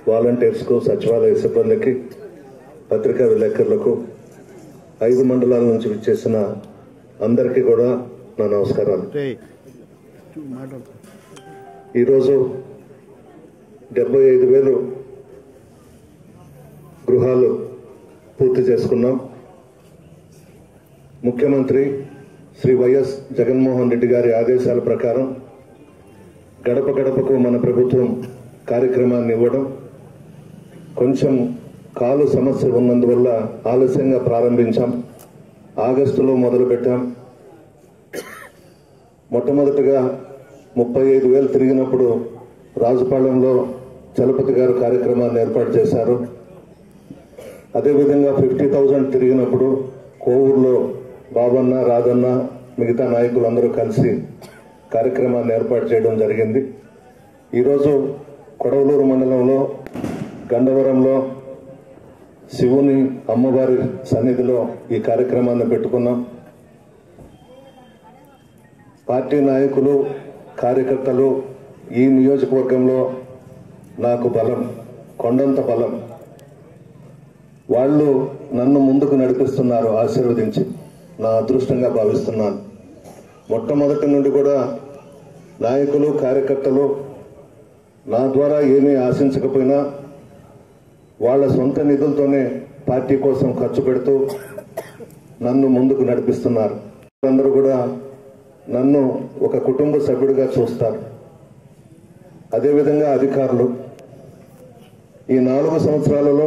వాలంటీర్స్కు సచివాలయ సిబ్బందికి పత్రికా విలేకరులకు ఐదు మండలాల నుంచి విచ్చేసిన అందరికీ కూడా నా నమస్కారాలు ఈరోజు డెబ్బై ఐదు వేలు గృహాలు పూర్తి చేసుకున్నాం ముఖ్యమంత్రి శ్రీ వైఎస్ జగన్మోహన్ రెడ్డి గారి ఆదేశాల ప్రకారం గడప గడపకు మన ప్రభుత్వం కార్యక్రమాన్ని ఇవ్వడం కొంచెం కాలు సమస్య ఉన్నందువల్ల ఆలస్యంగా ప్రారంభించాం ఆగస్టులో మొదలు పెట్టాం మొట్టమొదటిగా ముప్పై ఐదు వేలు తిరిగినప్పుడు రాజుపాలెంలో చలపతి గారు కార్యక్రమాన్ని ఏర్పాటు చేశారు అదేవిధంగా ఫిఫ్టీ థౌజండ్ తిరిగినప్పుడు కోవూరులో బాబన్న రాజన్న మిగతా నాయకులందరూ కలిసి కార్యక్రమాన్ని ఏర్పాటు చేయడం జరిగింది ఈరోజు కొడవలూరు మండలంలో గండవరంలో శివుని అమ్మవారి సన్నిధిలో ఈ కార్యక్రమాన్ని పెట్టుకున్నాం పార్టీ నాయకులు కార్యకర్తలు ఈ నియోజకవర్గంలో నాకు బలం కొండంత బలం వాళ్ళు నన్ను ముందుకు నడిపిస్తున్నారు ఆశీర్వదించి నా అదృష్టంగా భావిస్తున్నాను మొట్టమొదటి నుండి కూడా నాయకులు కార్యకర్తలు నా ద్వారా ఏమీ ఆశించకపోయినా వాళ్ళ సొంత నిధులతోనే పార్టీ కోసం ఖర్చు పెడుతూ నన్ను ముందుకు నడిపిస్తున్నారు అందరూ కూడా నన్ను ఒక కుటుంబ సభ్యుడిగా చూస్తారు అదేవిధంగా అధికారులు ఈ నాలుగు సంవత్సరాలలో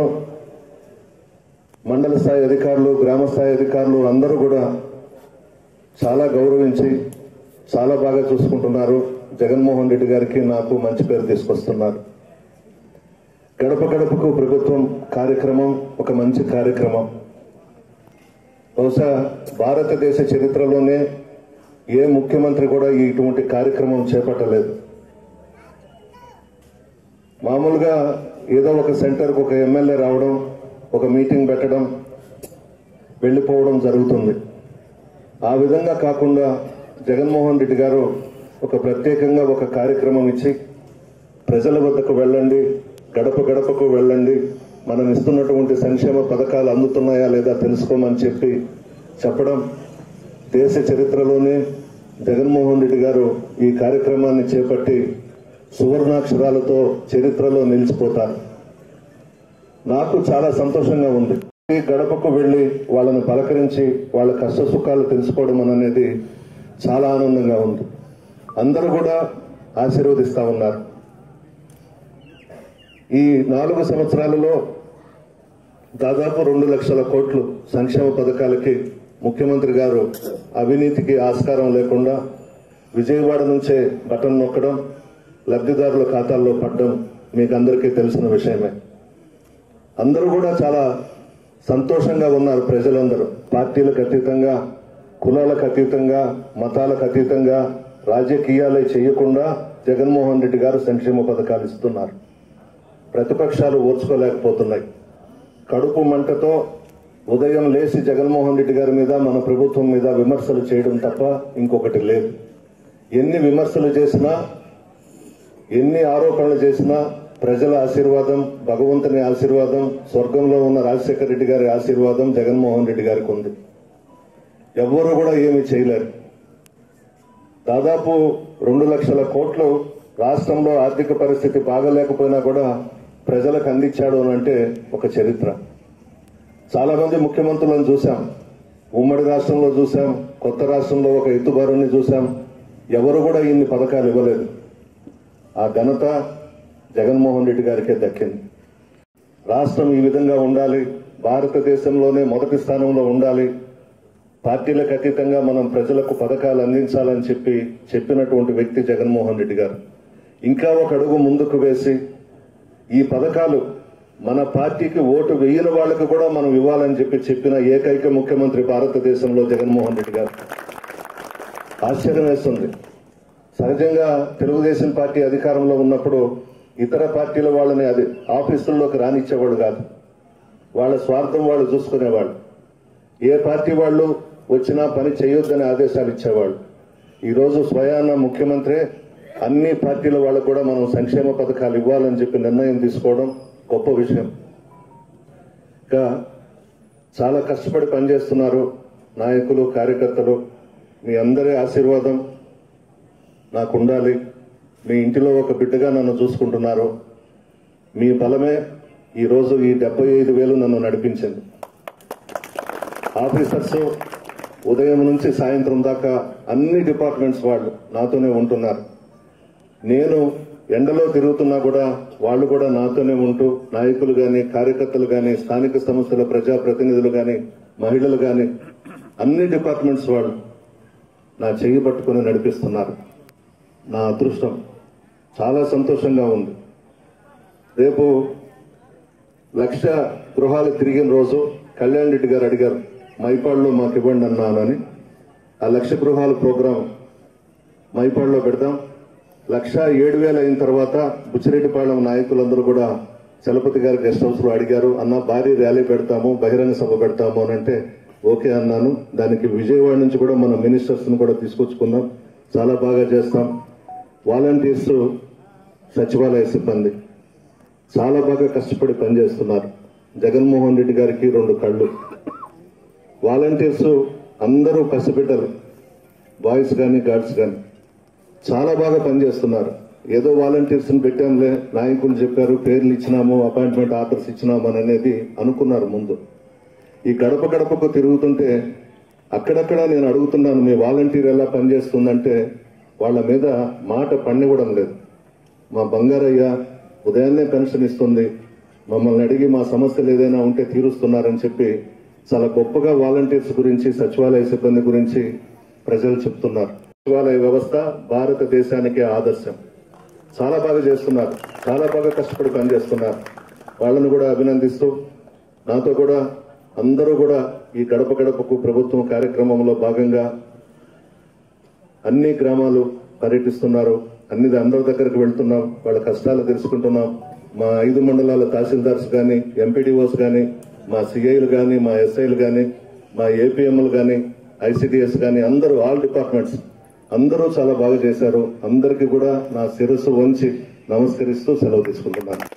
మండల స్థాయి అధికారులు గ్రామ స్థాయి అధికారులు అందరూ కూడా చాలా గౌరవించి చాలా బాగా చూసుకుంటున్నారు జగన్మోహన్ రెడ్డి గారికి నాకు మంచి పేరు తీసుకొస్తున్నారు గడప గడపకు ప్రభుత్వం కార్యక్రమం ఒక మంచి కార్యక్రమం బహుశా భారతదేశ చరిత్రలోనే ఏ ముఖ్యమంత్రి కూడా ఈ ఇటువంటి కార్యక్రమం చేపట్టలేదు మామూలుగా ఏదో ఒక సెంటర్కి ఒక ఎమ్మెల్యే రావడం ఒక మీటింగ్ పెట్టడం వెళ్ళిపోవడం జరుగుతుంది ఆ విధంగా కాకుండా జగన్మోహన్ రెడ్డి గారు ఒక ప్రత్యేకంగా ఒక కార్యక్రమం ఇచ్చి ప్రజల వద్దకు వెళ్ళండి గడప గడపకు వెళ్ళండి మనం ఇస్తున్నటువంటి సంక్షేమ పథకాలు అందుతున్నాయా లేదా తెలుసుకోమని చెప్పి చెప్పడం దేశ చరిత్రలోనే జగన్మోహన్ రెడ్డి గారు ఈ కార్యక్రమాన్ని చేపట్టి సువర్ణాక్షరాలతో చరిత్రలో నిలిచిపోతారు నాకు చాలా సంతోషంగా ఉంది ఈ గడపకు వెళ్లి వాళ్ళని పలకరించి వాళ్ళ కష్ట సుఖాలు తెలుసుకోవడం అనేది చాలా ఆనందంగా ఉంది అందరూ కూడా ఆశీర్వదిస్తా ఉన్నారు ఈ నాలుగు సంవత్సరాలలో దాదాపు రెండు లక్షల కోట్లు సంక్షేమ పథకాలకి ముఖ్యమంత్రి గారు అవినీతికి ఆస్కారం లేకుండా విజయవాడ నుంచే బటన్ నొక్కడం లబ్ధిదారుల ఖాతాల్లో పడడం మీకు అందరికీ తెలిసిన విషయమే అందరూ కూడా చాలా సంతోషంగా ఉన్నారు ప్రజలందరూ పార్టీలకు అతీతంగా కులాలకు అతీతంగా మతాలకు అతీతంగా రాజకీయాలే చేయకుండా జగన్మోహన్ రెడ్డి గారు సంక్షేమ పథకాలు ఇస్తున్నారు ప్రతిపక్షాలు ఓర్చుకోలేకపోతున్నాయి కడుపు మంటతో ఉదయం లేచి జగన్మోహన్ రెడ్డి గారి మీద మన ప్రభుత్వం మీద విమర్శలు చేయడం తప్ప ఇంకొకటి లేదు ఎన్ని విమర్శలు చేసినా ఎన్ని ఆరోపణలు చేసినా ప్రజల ఆశీర్వాదం భగవంతుని ఆశీర్వాదం స్వర్గంలో ఉన్న రాజశేఖర రెడ్డి గారి ఆశీర్వాదం జగన్మోహన్ రెడ్డి గారికి ఉంది ఎవ్వరూ కూడా ఏమీ చేయలేరు దాదాపు రెండు లక్షల కోట్లు రాష్ట్రంలో ఆర్థిక పరిస్థితి బాగలేకపోయినా కూడా ప్రజలకు అందించాడు అని అంటే ఒక చరిత్ర చాలా మంది ముఖ్యమంత్రులను చూశాం ఉమ్మడి రాష్ట్రంలో చూశాం కొత్త రాష్ట్రంలో ఒక ఎత్తుబారుని చూశాం ఎవరు కూడా ఇన్ని పథకాలు ఇవ్వలేదు ఆ ఘనత జగన్మోహన్ రెడ్డి గారికే దక్కింది రాష్ట్రం ఈ విధంగా ఉండాలి భారతదేశంలోనే మొదటి స్థానంలో ఉండాలి పార్టీలకు అతీతంగా మనం ప్రజలకు పథకాలు అందించాలని చెప్పి చెప్పినటువంటి వ్యక్తి జగన్మోహన్ రెడ్డి గారు ఇంకా ఒక అడుగు ముందుకు వేసి ఈ పథకాలు మన పార్టీకి ఓటు వేయని వాళ్ళకు కూడా మనం ఇవ్వాలని చెప్పి చెప్పిన ఏకైక ముఖ్యమంత్రి భారతదేశంలో జగన్మోహన్ రెడ్డి గారు ఆశ్చర్యం వేస్తుంది సహజంగా తెలుగుదేశం పార్టీ అధికారంలో ఉన్నప్పుడు ఇతర పార్టీల వాళ్ళని అది ఆఫీసుల్లోకి రానిచ్చేవాడు కాదు వాళ్ళ స్వార్థం వాళ్ళు చూసుకునేవాళ్ళు ఏ పార్టీ వాళ్ళు వచ్చినా పని చేయొద్దని ఆదేశాలు ఇచ్చేవాళ్ళు ఈరోజు స్వయాన ముఖ్యమంత్రి అన్ని పార్టీల వాళ్ళకు కూడా మనం సంక్షేమ పథకాలు ఇవ్వాలని చెప్పి నిర్ణయం తీసుకోవడం గొప్ప విషయం ఇంకా చాలా కష్టపడి పనిచేస్తున్నారు నాయకులు కార్యకర్తలు మీ అందరి ఆశీర్వాదం నాకు ఉండాలి మీ ఇంటిలో ఒక బిడ్డగా నన్ను చూసుకుంటున్నారు మీ బలమే ఈరోజు ఈ డెబ్బై ఐదు వేలు నన్ను నడిపించింది ఆఫీసర్స్ ఉదయం నుంచి సాయంత్రం దాకా అన్ని డిపార్ట్మెంట్స్ వాళ్ళు నాతోనే ఉంటున్నారు నేను ఎండలో తిరుగుతున్నా కూడా వాళ్ళు కూడా నాతోనే ఉంటూ నాయకులు గాని కార్యకర్తలు గాని స్థానిక సంస్థల ప్రజాప్రతినిధులు గాని మహిళలు గాని అన్ని డిపార్ట్మెంట్స్ వాళ్ళు నా చెయ్యి పట్టుకుని నడిపిస్తున్నారు నా అదృష్టం చాలా సంతోషంగా ఉంది రేపు లక్ష గృహాలు తిరిగిన రోజు కళ్యాణ్ రెడ్డి గారు అడిగారు మైపాడులో మాకు ఇవ్వండి అన్నానని ఆ లక్ష గృహాల ప్రోగ్రాం మైపాడులో పెడదాం లక్ష ఏడు వేలు అయిన తర్వాత బుచ్చిరెడ్డిపాళెం నాయకులందరూ కూడా చలపతి గారి గెస్ట్ హౌస్ లో అడిగారు అన్న భారీ ర్యాలీ పెడతాము బహిరంగ సభ పెడతాము అని అంటే ఓకే అన్నాను దానికి విజయవాడ నుంచి కూడా మన మినిస్టర్స్ ను కూడా తీసుకొచ్చుకుందాం చాలా బాగా చేస్తాం వాలంటీర్స్ సచివాలయ సిబ్బంది చాలా బాగా కష్టపడి పనిచేస్తున్నారు జగన్మోహన్ రెడ్డి గారికి రెండు కళ్ళు వాలంటీర్స్ అందరూ కష్టపెట్టారు బాయ్స్ కానీ గర్ల్స్ కానీ చాలా బాగా పనిచేస్తున్నారు ఏదో వాలంటీర్స్ ని పెట్టాంలే నాయకులు చెప్పారు పేర్లు ఇచ్చినాము అపాయింట్మెంట్ ఆర్డర్స్ ఇచ్చినాము అని అనేది అనుకున్నారు ముందు ఈ గడప గడపకు తిరుగుతుంటే అక్కడక్కడ నేను అడుగుతున్నాను మీ వాలంటీర్ ఎలా పనిచేస్తుందంటే వాళ్ళ మీద మాట పన్నివ్వడం లేదు మా బంగారయ్య ఉదయాన్నే పెన్షన్ ఇస్తుంది మమ్మల్ని అడిగి మా సమస్యలు ఏదైనా ఉంటే తీరుస్తున్నారని చెప్పి చాలా గొప్పగా వాలంటీర్స్ గురించి సచివాలయ సిబ్బంది గురించి ప్రజలు చెప్తున్నారు సచివాలయ వ్యవస్థ భారతదేశానికి ఆదర్శం చాలా బాగా చేస్తున్నారు చాలా బాగా కష్టపడి పనిచేస్తున్నారు వాళ్ళని కూడా అభినందిస్తూ నాతో కూడా అందరూ కూడా ఈ గడప గడపకు ప్రభుత్వం కార్యక్రమంలో భాగంగా అన్ని గ్రామాలు పర్యటిస్తున్నారు అన్ని అందరి దగ్గరకు వెళ్తున్నాం వాళ్ళ కష్టాలు తెలుసుకుంటున్నాం మా ఐదు మండలాల తహసీల్దార్స్ కానీ ఎంపీడీఓస్ కానీ మా సిఐలు కానీ మా ఎస్ఐలు కానీ మా ఏపీఎంలు కానీ ఐసిడిఎస్ కానీ అందరూ ఆల్ డిపార్ట్మెంట్స్ అందరూ చాలా బాగా చేశారు అందరికీ కూడా నా శిరస్సు వంచి నమస్కరిస్తూ సెలవు తీసుకుంటున్నాను